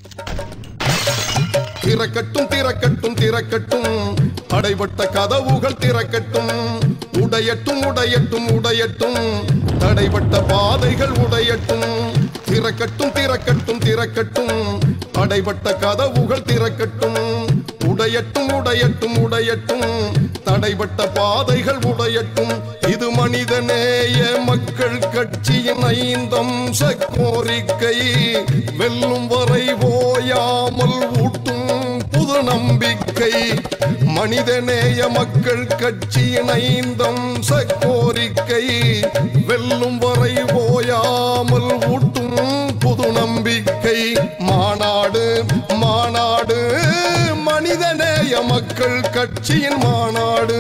திறக்கட்டும் திறக்கட்டும் திறக்கட்டும் அடைபட்ட கதவுகள் திறக்கட்டும் உடையட்டும் உடையட்டும் உடையட்டும் தடைபட்ட பாதைகள் உடையட்டும் திறக்கட்டும் திறக்கட்டும் திறக்கட்டும் அடைபட்ட கதவுகள் திறக்கட்டும் உடையட்டும் உடையட்டும் உடையட்டும் தடைபட்ட பாதைகள் உடையட்டும் இது மனிதநேய மக்கள் கட்சியின் ஐந்தம்ச கோரிக்கை வெல்லும் வரை ஓயாமல் ஊட்டும் புது நம்பிக்கை மனிதநேய மக்கள் கட்சியின் ஐந்தம்ச கோரிக்கை வெல்லும் வரை ஓயாமல் ஊட்டும் புது நம்பிக்கை மாநாடு மாநாடு மனிதநேய மக்கள் கட்சியின் மாநாடு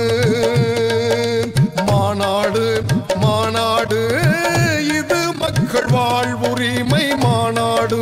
மாநாடு மாநாடு இது மக்கள் வாழ்வுரிமை மாநாடு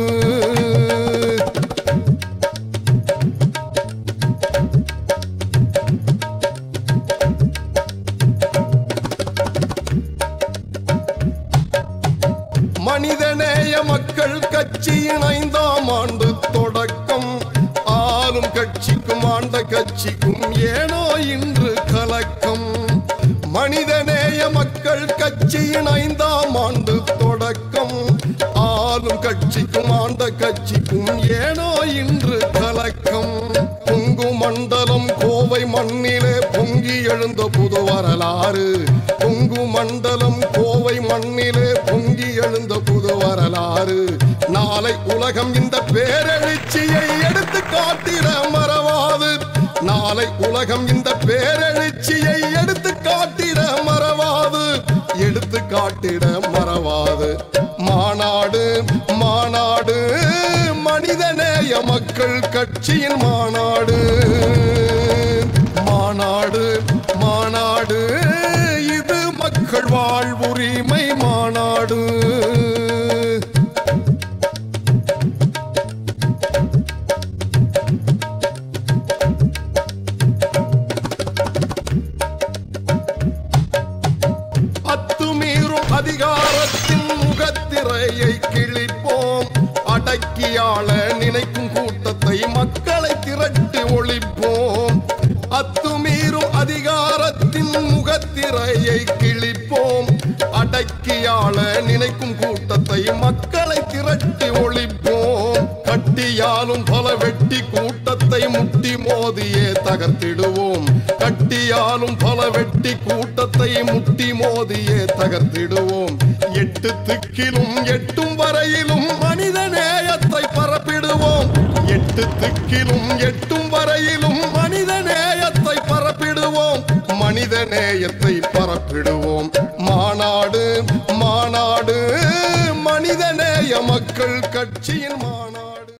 மனிதநேய மக்கள் கட்சியின் ஐந்தாம் ஆண்டு தொடக்கம் ஆளும் கட்சிக்கும் ஆண்ட கட்சிக்கும் ஏனோ இன்று கலக்கம் மனிதநேய மக்கள் கட்சியின் ஐந்தாம் ஆண்டு தொடக்கம் ஆளும் கட்சிக்கும் ஆண்ட கட்சிக்கும் ஏனோ இன்று கலக்கம் பொங்கு மண்டலம் கோவை மண்ணிலே பொங்கி எழுந்த புது வரலாறு பொங்கு மண்டலம் கோவை மண்ணிலே பொங்கி எழுந்த புது வரலாறு நாளை உலகம் இந்த பேரெழுச்சியை எடுத்து காட்டிட மறவாது நாளை உலகம் இந்த பேரெழுச்சியை எடுத்து காட்டிட மறவாது எடுத்து காட்டிட மறவாது மாநாடு மாநாடு மனிதநேய மக்கள் கட்சியின் மாநாடு மாநாடு மாநாடு இது மக்கள் வாழ்வுரிமை மாநாடு அத்துமீறும் அதிகாரத்தின் முகத்திரையை கிழிப்போம் அடக்கியாள நினைக்கும் கூட்டத்தை மக்களை திரட்டி ஒழிப்போம் அத்துமீறும் அதிகாரத்தின் முகத்திரையை கிழிப்போம் அடக்கியாள நினைக்கும் கூட்டத்தை மக்களை திரட்டி ஒழிப்போம் கட்டியாலும் பல வெட்டி கூட்டத்தை முட்டி மோதியே தகர்த்திடுவோம் கட்டியாலும் பல வெட்டி கூட்டத்தை முட்டி மோதியே தகர்த்திடுவோம் எட்டு திக்கிலும் எட்டும் வரையிலும் மனித நேயத்தை பரப்பிடுவோம் எட்டு திக்கிலும் எட்டும் வரையிலும் மனித நேயத்தை பரப்பிடுவோம் மனித நேயத்தை பரப்பிடுவோம் மாநாடு மாநாடு மனிதநேய மக்கள் கட்சியின் மாநாடு